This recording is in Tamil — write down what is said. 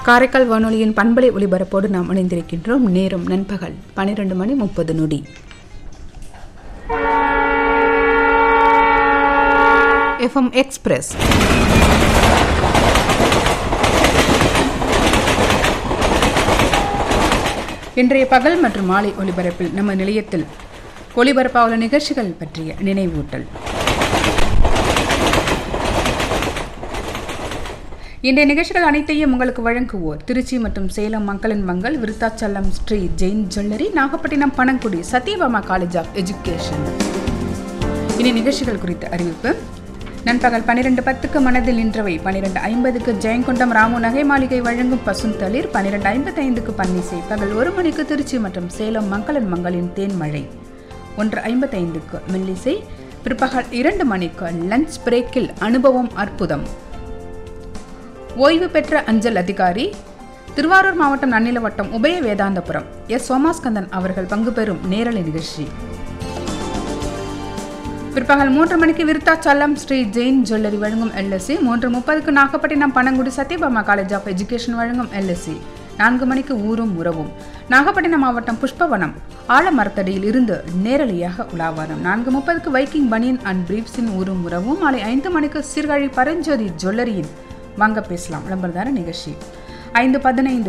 காரைக்கால் வானொலியின் பண்பலை ஒலிபரப்போடு நாம் இணைந்திருக்கின்றோம் நேரம் நண்பகல் பனிரெண்டு மணி முப்பது நொடி எஃப்எம் எக்ஸ்பிரஸ் இன்றைய பகல் மற்றும் மாலை ஒலிபரப்பில் நம்ம நிலையத்தில் ஒலிபரப்பாவுள்ள நிகழ்ச்சிகள் பற்றிய நினைவூட்டல் இன்றைய நிகழ்ச்சிகள் அனைத்தையும் உங்களுக்கு வழங்குவோர் திருச்சி மற்றும் சேலம் மக்களின் மங்கள் Virudhachalam Sri Jain jewellery Nagapattinam Panangudi Sathyabama college of education இனி நிகழ்ச்சிகள் குறித்த அறிவிப்பு நண்பகல் பன்னிரெண்டு பத்துக்கு மனதில் நின்றவை பன்னிரெண்டு ஐம்பதுக்கு ஜெயங்கொண்டம் ராமு நகை மாளிகை வழங்கும் பசுந்தளிர் பன்னிரெண்டு ஐம்பத்தைந்துக்கு பன்னிசை பகல் ஒரு மணிக்கு திருச்சி மற்றும் சேலம் மக்களின் மங்களின் தேன்மழை ஒன்று ஐம்பத்தைந்துக்கு மெல்லிசை பிற்பகல் இரண்டு மணிக்கு லஞ்ச் பிரேக்கில் அனுபவம் அற்புதம் ஓய்வு பெற்ற அஞ்சல் அதிகாரி திருவாரூர் மாவட்டம் நன்னில வட்டம் உபய வேதாந்தபுரம் எஸ் சோமாஸ்கந்தன் அவர்கள் பங்கு பெறும் நேரலை நிகழ்ச்சி பிற்பகல் மூன்று மணிக்கு விருத்தாச்சலம் ஸ்ரீ ஜெயின் ஜுவல்லரி வழங்கும் எல்எஸ்சி மூன்று முப்பதுக்கு Nagapattinam Panangudi Sathyabama college of education வழங்கும் எல்எஸ்சி நான்கு மணிக்கு ஊரும் உறவும் நாகப்பட்டினம் மாவட்டம் புஷ்பவனம் ஆலமரத்தடியில் இருந்து நேரலையாக உலாவரம் நான்கு முப்பதுக்கு வைக்கிங் பனியன் அண்ட் பிரீப்ஸின் ஊரும் உறவும் மாலை ஐந்து மணிக்கு சீர்காழி பரஞ்சோதி ஜுவல்லரியின் வாங்க பேசலாம் விளம்பரதார நிகழ்ச்சி ஐந்து பதினைந்து